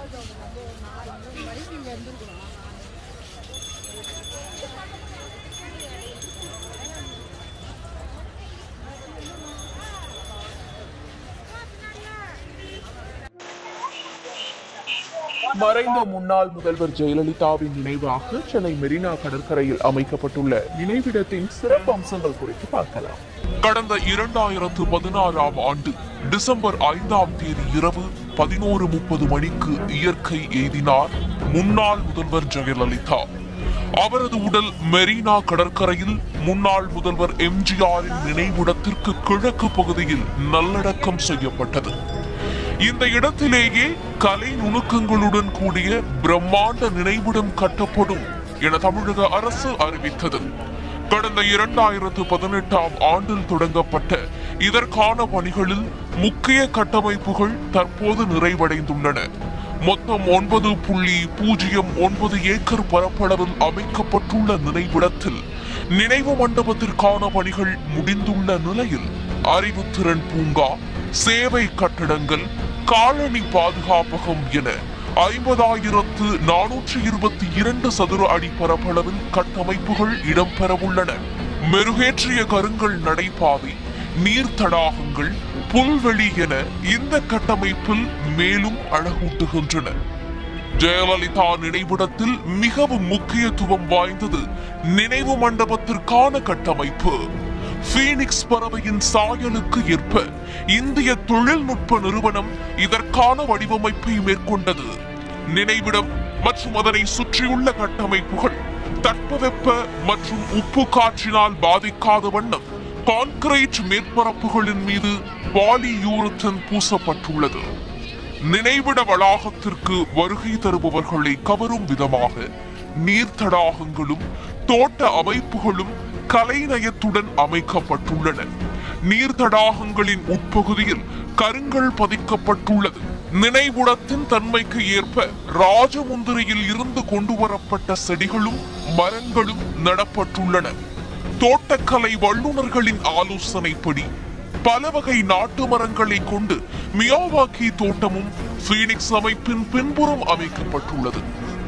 மறைந்த முன்னாள் முதல்வர் ஜெயலலிதாவின் நினைவாக சென்னை மெரினா கடற்கரையில் அமைக்கப்பட்டுள்ள நினைவிடத்தின் சிறப்பு அம்சங்கள் குறித்து பார்க்கலாம் கடந்த இரண்டாயிரத்து பதினாறாம் ஆண்டு டிசம்பர் ஐந்தாம் தேதி இரவு பதினோரு முப்பது மணிக்கு இயற்கை எய்தினார் முன்னாள் முதல்வர் ஜெயலலிதா அவரது உடல் மெரினா கடற்கரையில் முன்னாள் முதல்வர் எம்ஜிஆரின் நினைவிடத்திற்கு கிழக்கு பகுதியில் நல்லடக்கம் செய்யப்பட்டது இந்த இடத்திலேயே கலை நுணுக்கங்களுடன் கூடிய பிரம்மாண்ட நினைவிடம் கட்டப்படும் என தமிழக அரசு அறிவித்தது கடந்த இரண்டாயிரத்து பதினெட்டாம் ஆண்டில் தொடங்கப்பட்ட இதற்கான பணிகளில் முக்கிய கட்டமைப்புகள் தற்போது நிறைவடைந்துள்ளன மொத்தம் ஒன்பது புள்ளி பூஜ்ஜியம் ஒன்பது ஏக்கர் பரப்பளவில் அமைக்கப்பட்டுள்ள நினைவிடத்தில் நினைவு மண்டபத்திற்கான பணிகள் முடிந்துள்ள நிலையில் அறிவுத்திறன் பூங்கா சேவை கட்டடங்கள் காலனி பாதுகாப்பகம் என ஐம்பதாயிரத்து நானூற்றி இருபத்தி இரண்டு சதுர அடி பரப்பளவில் கட்டமைப்புகள் இடம்பெறவுள்ளன மெருகேற்றிய கருங்கல் நடைபாதை நீர் தடாகங்கள் புல்வெளி என இந்த கட்டமைப்பில் மேலும் அழகூட்டுகின்றன ஜெயலலிதா நினைவிடத்தில் மிகவும் முக்கியத்துவம் வாய்ந்தது நினைவு மண்டபத்திற்கான கட்டமைப்பு பீனிக்ஸ் பறவையின் சாயலுக்கு ஏற்ப இந்திய தொழில்நுட்ப நிறுவனம் இதற்கான வடிவமைப்பை மேற்கொண்டது நினைவிடம் மற்றும் அதனை சுற்றியுள்ள கட்டமைப்புகள் தட்பவெப்ப மற்றும் உப்பு காற்றினால் பாதிக்காத வண்ணம் கான்கிரீட் மேற்பரப்புகளின் மீது பாலியூரத்தன் பூசப்பட்டுள்ளது நினைவிட வளாகத்திற்கு வருகை தருபவர்களை கவரும் விதமாக நீர் தடாகங்களும் தோட்ட அமைப்புகளும் கலைநயத்துடன் அமைக்கப்பட்டுள்ளன நீர் தடாகங்களின் உட்பகுதியில் கருங்கல் பதிக்கப்பட்டுள்ளது நினைவுடத்தின் தன்மைக்கு ஏற்ப ராஜமுந்திரியில் இருந்து கொண்டு வரப்பட்ட செடிகளும் மரங்களும் நடப்பட்டுள்ளன தோட்டக்கலை வல்லுநர்களின் ஆலோசனைப்படி பல வகை நாட்டு மரங்களை கொண்டு மியாவாக்கி தோட்டமும் பீனிக்ஸ் அமைப்பின் பின்புறம் அமைக்கப்பட்டுள்ளது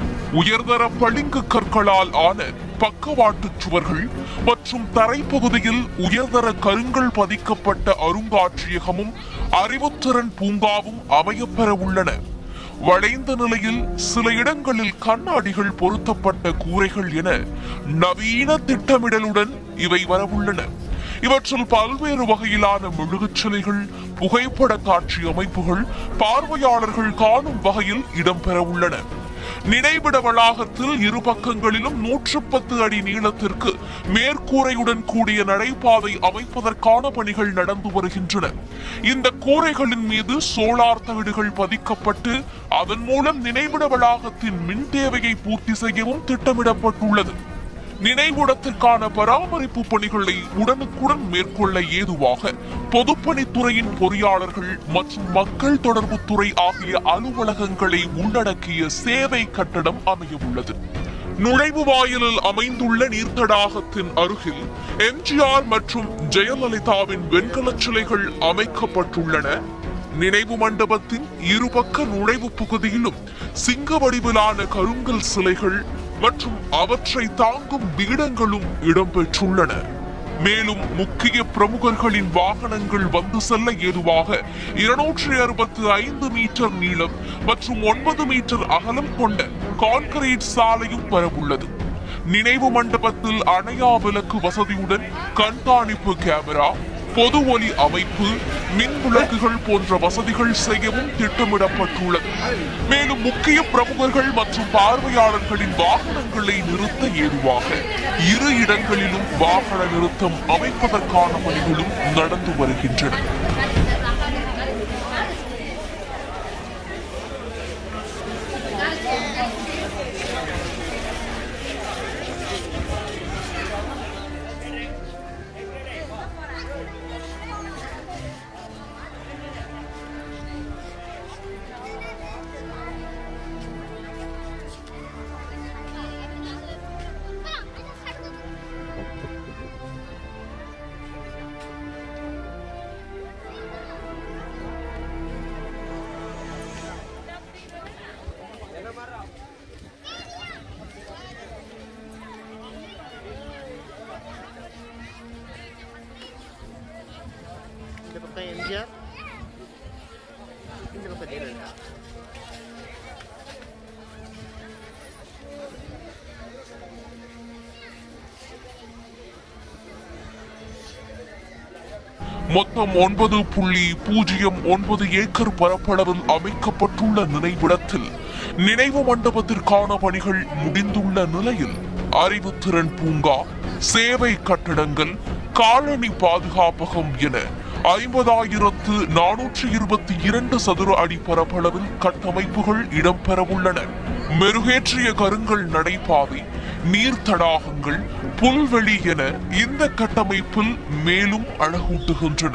உயர்தர பளிங்கு கற்களால் ஆன பக்கவாட்டு சுவர்கள் மற்றும் தரைப்பகுதியில் உயர்தர கருங்கல் பதிக்கப்பட்ட அருங்காட்சியகமும் அறிவுத்திறன் பூங்காவும் அமையப்பெற உள்ளன வளைந்த நிலையில் சில இடங்களில் கண்ணாடிகள் பொருத்தப்பட்ட கூரைகள் என நவீன திட்டமிடலுடன் இவை வரவுள்ளன இவற்றில் பல்வேறு வகையிலான மெழுகுச் சிலைகள் புகைப்பட காட்சி அமைப்புகள் பார்வையாளர்கள் காணும் வகையில் இடம்பெற உள்ளன நினைவிட வளாகத்தில் இரு பக்கங்களிலும் நூற்று பத்து அடி நீளத்திற்கு மேற்கூரையுடன் கூடிய நடைபாதை அமைப்பதற்கான பணிகள் நடந்து வருகின்றன இந்த கூரைகளின் மீது சோலார் தகடுகள் பதிக்கப்பட்டு அதன் மூலம் நினைவிட வளாகத்தின் மின் தேவையை பூர்த்தி செய்யவும் திட்டமிடப்பட்டுள்ளது நினைவுடத்திற்கான பராமரிப்பு பணிகளை உடனுக்குடன் மேற்கொள்ள ஏதுவாக பொதுப்பணித்துறையின் பொறியாளர்கள் மற்றும் மக்கள் தொடர்பு துறை ஆகிய அலுவலகங்களை உள்ளடக்கிய சேவை கட்டடம் அமைய உள்ளது நுழைவு வாயிலில் அமைந்துள்ள நீர்த்தடாகத்தின் அருகில் எம்ஜிஆர் மற்றும் ஜெயலலிதாவின் வெண்கலச் சிலைகள் அமைக்கப்பட்டுள்ளன நினைவு மண்டபத்தின் இருபக்க நுழைவு பகுதியிலும் சிங்க வடிவிலான கருங்கல் சிலைகள் மற்றும் அவற்றை தாங்கும் பீடங்களும் இடம்பெற்றுள்ளன மேலும் முக்கிய பிரமுகர்களின் வாகனங்கள் வந்து செல்ல ஏதுவாக இருநூற்றி அறுபத்தி ஐந்து மீட்டர் நீளம் மற்றும் ஒன்பது மீட்டர் அகலம் கொண்ட கான்கிரீட் சாலையும் வரவுள்ளது நினைவு மண்டபத்தில் அணையா விளக்கு வசதியுடன் கண்காணிப்பு கேமரா பொது ஒலி அமைப்பு மின் விளக்குகள் போன்ற வசதிகள் செய்யவும் திட்டமிடப்பட்டுள்ளது மேலும் முக்கிய பிரமுகர்கள் மற்றும் பார்வையாளர்களின் வாகனங்களை நிறுத்த ஏதுவாக இரு இடங்களிலும் வாகன நிறுத்தம் அமைப்பதற்கான பணிகளும் நடந்து வருகின்றன எம்ஜிஆர் இந்த பக்கம் ஜெயலலிதா மொத்தம் ஒன்பது புள்ளி பூஜ்ஜியம் ஒன்பது ஏக்கர் பரப்பளவில் அமைக்கப்பட்டுள்ள நினைவிடத்தில் நினைவு மண்டபத்திற்கான பணிகள் முடிந்துள்ள நிலையில் அறிவுத்திறன் பூங்கா சேவை கட்டடங்கள் காலனி பாதுகாப்பகம் என ஐம்பதாயிரத்து நானூற்றி இருபத்தி இரண்டு சதுர அடி பரப்பளவில் கட்டமைப்புகள் இடம்பெறவுள்ளன மெருகேற்றிய கருங்கல் நடைபாதை நீர் தடாகங்கள் புல்வெளி என இந்த கட்டமைப்பில் மேலும் அழகூட்டுகின்றன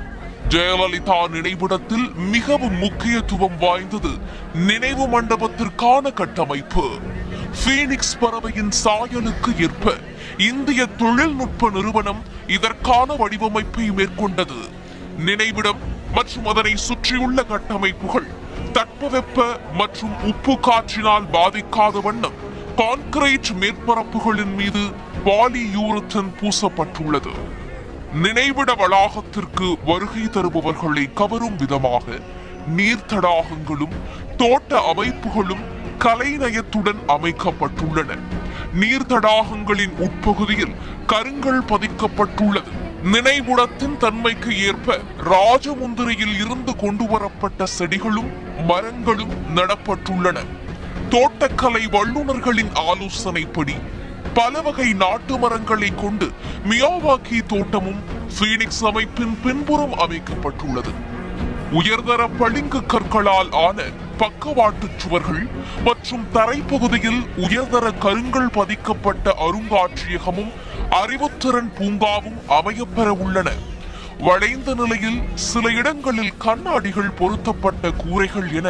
ஜெயலலிதா நினைவிடத்தில் மிகவும் முக்கியத்துவம் வாய்ந்தது நினைவு மண்டபத்திற்கான கட்டமைப்பு பீனிக்ஸ் பறவையின் சாயலுக்கு ஏற்ப இந்திய தொழில்நுட்ப நிறுவனம் இதற்கான வடிவமைப்பை மேற்கொண்டது நினைவிடம் மற்றும் அதனை சுற்றியுள்ள கட்டமைப்புகள் தட்பவெப்ப மற்றும் உப்பு காற்றினால் பாதிக்காத வண்ணம் கான்கிரீட் மேற்பரப்புகளின் மீது பாலியூரத்தன் பூசப்பட்டுள்ளது நினைவிட வளாகத்திற்கு வருகை தருபவர்களை கவரும் விதமாக நீர் தடாகங்களும் தோட்ட அமைப்புகளும் கலைநயத்துடன் அமைக்கப்பட்டுள்ளன நீர் தடாகங்களின் உட்பகுதியில் கருங்கல் பதிக்கப்பட்டுள்ளது நினைவுடத்தின் தன்மைக்கு ஏற்ப ராஜமுந்திரியில் இருந்து கொண்டு வரப்பட்ட செடிகளும் மரங்களும் நடப்பட்டுள்ளன தோட்டக்கலை வல்லுநர்களின் ஆலோசனைப்படி பல வகை நாட்டு மரங்களை கொண்டு மியாவாக்கி தோட்டமும் பீனிக்ஸ் அமைப்பின் பின்புறம் அமைக்கப்பட்டுள்ளது உயர்தர பளிங்கு கற்களால் ஆன பக்கவாட்டு சுவர்கள் மற்றும் தரைப்பகுதியில் உயர்தர கருங்கல் பதிக்கப்பட்ட அருங்காட்சியகமும் அறிவுத்திறன் பூங்காவும் அமையப்பெற உள்ளன வளைந்த நிலையில் சில இடங்களில் கண்ணாடிகள் பொருத்தப்பட்ட கூரைகள் என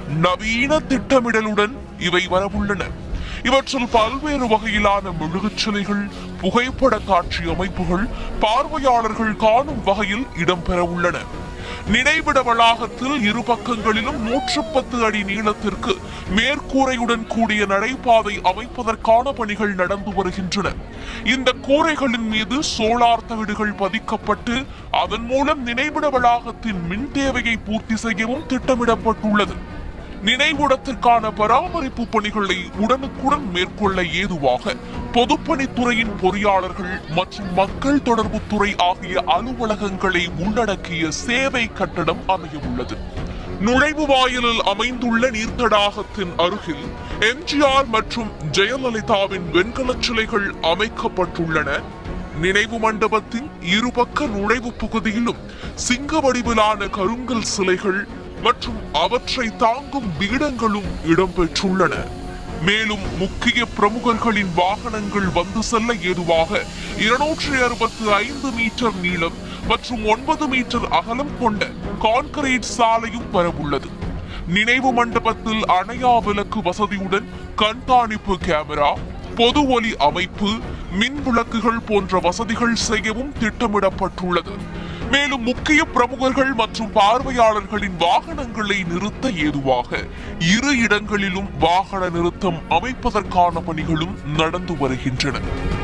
நவீன திட்டமிடலுடன் இவை வரவுள்ளன இவற்றில் பல்வேறு வகையிலான மெழுகுச் சிலைகள் புகைப்பட காட்சி அமைப்புகள் பார்வையாளர்கள் காணும் வகையில் இடம்பெற உள்ளன நினைவிட வளாகத்தில் இரு பக்கங்களிலும் நூற்று பத்து அடி நீளத்திற்கு மேற்கூரையுடன் கூடிய நடைபாதை அமைப்பதற்கான பணிகள் நடந்து வருகின்றன இந்த கூரைகளின் மீது சோலார் தகடுகள் பதிக்கப்பட்டு அதன் மூலம் நினைவிட வளாகத்தின் மின் தேவையை பூர்த்தி செய்யவும் திட்டமிடப்பட்டுள்ளது நினைவுடத்திற்கான பராமரிப்பு பணிகளை உடனுக்குடன் மேற்கொள்ள ஏதுவாக பொதுப்பணித்துறையின் பொறியாளர்கள் மற்றும் மக்கள் தொடர்பு துறை ஆகிய அலுவலகங்களை உள்ளடக்கிய சேவை கட்டடம் அமையவுள்ளது நுழைவு வாயிலில் அமைந்துள்ள நீர்த்தடாகத்தின் அருகில் எம்ஜிஆர் மற்றும் ஜெயலலிதாவின் வெண்கலச் சிலைகள் அமைக்கப்பட்டுள்ளன நினைவு மண்டபத்தின் இருபக்க நுழைவு பகுதியிலும் சிங்க வடிவிலான கருங்கல் சிலைகள் மற்றும் அவற்றை தாங்கும் பீடங்களும் இடம்பெற்றுள்ளன மேலும் முக்கிய பிரமுகர்களின் வாகனங்கள் வந்து செல்ல ஏதுவாக இருநூற்றி அறுபத்தி ஐந்து மீட்டர் நீளம் மற்றும் ஒன்பது மீட்டர் அகலம் கொண்ட கான்கிரீட் சாலையும் வரவுள்ளது நினைவு மண்டபத்தில் அணையா விளக்கு வசதியுடன் கண்காணிப்பு கேமரா பொது ஒலி அமைப்பு மின் விளக்குகள் போன்ற வசதிகள் செய்யவும் திட்டமிடப்பட்டுள்ளது மேலும் முக்கிய பிரமுகர்கள் மற்றும் பார்வையாளர்களின் வாகனங்களை நிறுத்த ஏதுவாக இரு இடங்களிலும் வாகன நிறுத்தம் அமைப்பதற்கான பணிகளும் நடந்து வருகின்றன